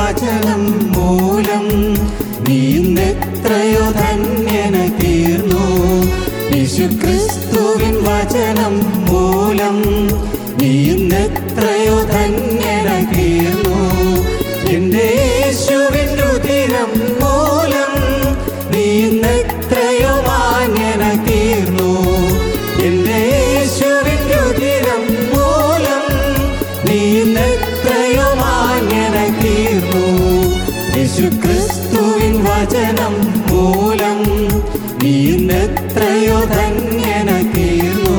വചനം മൂലം നീ ഇന്നെത്രയോ ധന്യനായി തീർന്നു യേശു ക്രിസ്തുവിൻ വചനം മൂലം നീ ഇന്നെത്രയോ ധന്യനായി തീർന്നു എന്റെ യേശുവിൻ രുതിരം മൂലം നീ ഇന്നെത്രയോ മാന്യനായി തീർന്നു എന്റെ യേശുവിൻ രുതിരം മൂലം നീ ഇന്നെത്രയോ മാന്യനായി തീർന്നു യേശു ക്രിസ്തുവിൻ വചനം മൂലം നീ ഇന്നെത്രയോ ധന്യനായി തീർന്നു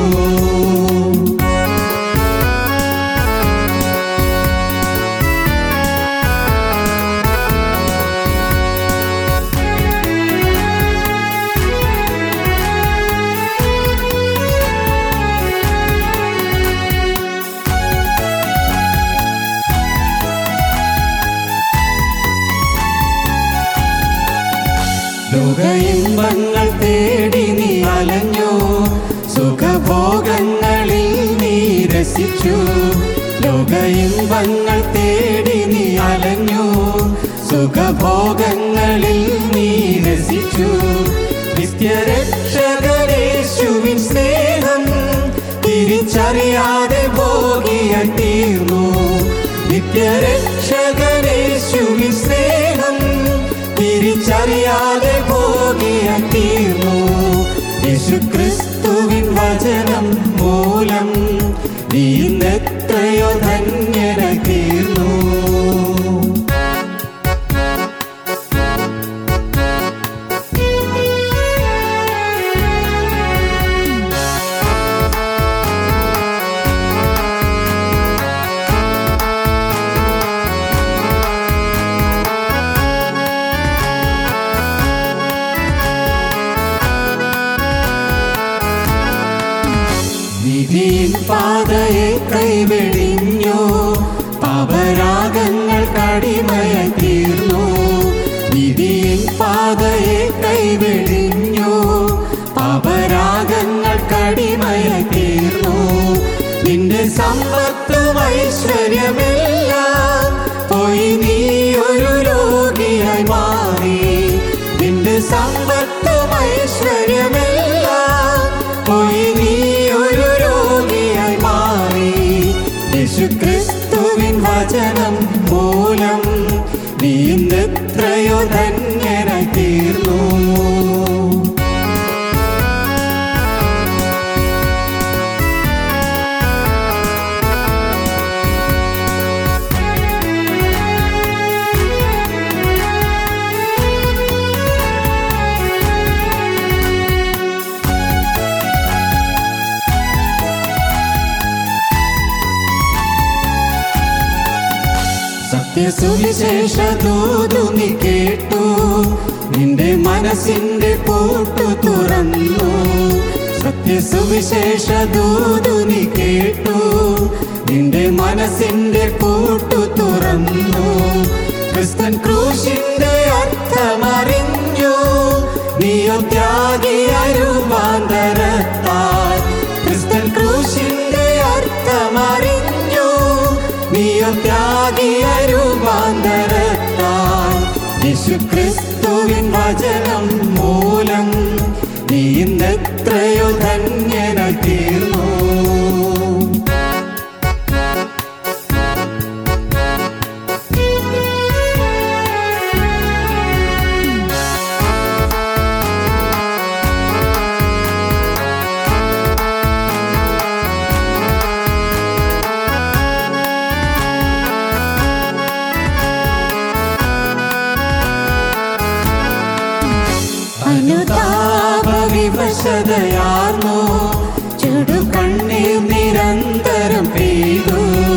ലോക ഇമ്പങ്ങൾ തേടി നീ അലഞ്ഞു സുഖഭോഗങ്ങളിൽ നീ രസിച്ചു ലോക ഇമ്പങ്ങൾ തേടി നീ അലഞ്ഞു സുഖഭോഗങ്ങളിൽ നീ രസിച്ചു നിത്യരക്ഷകരേശുവിൻ സ്നേഹം തിരിച്ചറിയാതെ ഭോഗിയായി തീർന്നു നിത്യരക്ഷകരേശുവിൻ സ്നേഹം തിരിച്ചറിയാതെ ഭോഗിയായി തീർന്നു യേശു ക്രിസ്തുവിൻ വചനം മൂലം നീ ഇന്നെത്രയോ ധന്യനായി തീർന്നു വിധിയിൻ പാതയെ കൈവെടിഞ്ഞു പാപരാഗങ്ങൾ കടിമയായി തീർന്നു വിധിയിൻ പാതയെ കൈവെടിഞ്ഞു പാപരാഗങ്ങൾ കടിമയായി തീർന്നു നിന്റെ സമ്പത്തും ഐശ്വര്യമെല്ലാം പോയി നീ ഒരു രോഗിയായി മാറി നിന്റെ സമ്പത്തും ഐശ്വര്യമെല്ലാം പോയി നീ ഒരു രോഗിയായി മാറി യേശു ക്രിസ്തുവിൻ വചനം മൂലം നീ ഇന്നെത്രയോ ധന്യനായി തീർന്നു സത്യസുവിശേഷ ദൂതു നീ കേട്ടു നിന്റെ മനസ്സിന്റെ പൂട്ടു തുറന്നു സത്യസുവിശേഷ ദൂതു നീ കേട്ടു നിന്റെ മനസ്സിന്റെ പൂട്ടു തുറന്നു ക്രിസ്തൻ ക്രൂശിന്റെ അർത്ഥമറിഞ്ഞു നീയോ ത്യാഗിയായി രൂപാന്തരത്താൽ ക്രിസ്തൻ ക്രൂശിന്റെ അർത്ഥമറിഞ്ഞു നീയോ ത്യാഗിയ രൂപാന്തരത്താൽ യേശു ക്രിസ്തുവിൻ വചനം മൂലം നീ ഇന്നെത്രയോ ധന്യനായി തീർന്നു അനുതാപ വിവശതയാർന്നു ചുടു കണ്ണീർ നിരന്തരം പെയ്തു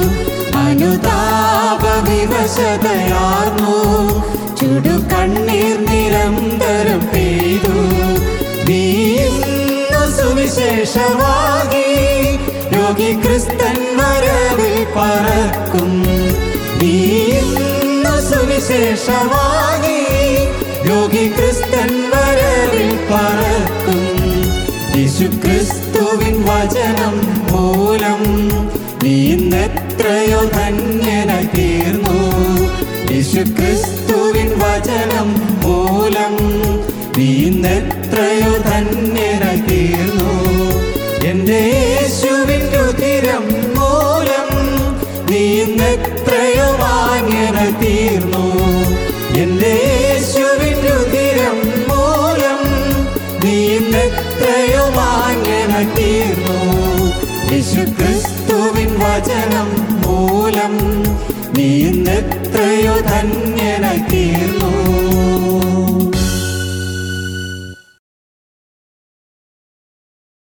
അനുതാപ വിവശതയാർന്നു ചുടു കണ്ണീർ നിരന്തരം പെയ്തു നീ ഇന്നു സുവിശേഷമാകി യോഗി ക്രിസ്തൻ വരവിൽ പറക്കും നീ ഇന്നു സുവിശേഷമാകി യോഗി ക്രിസ്തൻ വരവിൽ പറക്കും യേശു ക്രിസ്തുവിൻ വചനം മൂലം നീ ഇന്നെത്രയോ ധന്യനായി തീർന്നു യേശുക്രിസ്തുവിൻ വചനം മൂലം നീ ഇന്നെത്രയോ ധന്യനായി തീർന്നു എന്റെ യേശുവിൻ രുതിരം മൂലം നീ ഇന്നെത്രയോ മാന്യനായി തീർന്നു എന്റെ യേശുവിൻ രുതിരം മൂലം നീ ഇന്നെത്രയോ മാന്യനായി തീർന്നു യേശുക്രിസ്തുവിൻ വചനം മൂലം നീ ഇന്നെത്രയോ ധന്യനായി തീർന്നു